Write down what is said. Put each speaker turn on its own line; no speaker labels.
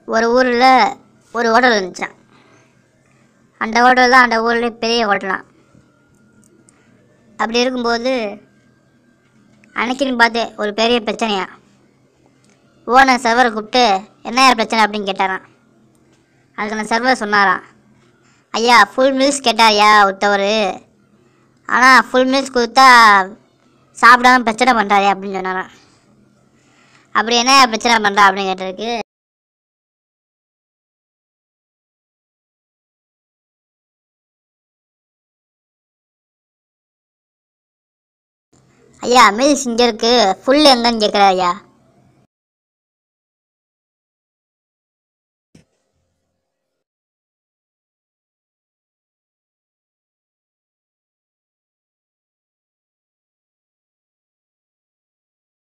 ஒரு ஊரில் ஒரு ஹோட்டல் இருந்துச்சான் அந்த ஹோட்டல் தான் அந்த ஊரில் பெரிய ஹோட்டலாம் அப்படி இருக்கும்போது அன்னைக்குன்னு பார்த்து ஒரு பெரிய பிரச்சனையா ஓனர் சர்வரை கூப்பிட்டு என்ன பிரச்சனை அப்படின்னு கேட்டாராம் அதுக்கு அந்த சர்வர் சொன்னாராம் ஐயா ஃபுல் மீல்ஸ் கேட்டார்யா ஒருத்தவர் ஆனால் ஃபுல் மீல்ஸ் கொடுத்தா சாப்பிடாம பிரச்சனை பண்ணுறாரு அப்படின்னு சொன்னாராம் அப்படி என்ன பிரச்சனை பண்ணுறா அப்படின்னு கேட்டதுக்கு ஐயா மீல்ஸ் இங்கே இருக்கு ஃபுல் எங்கன்னு கேட்குறாரு ஐயா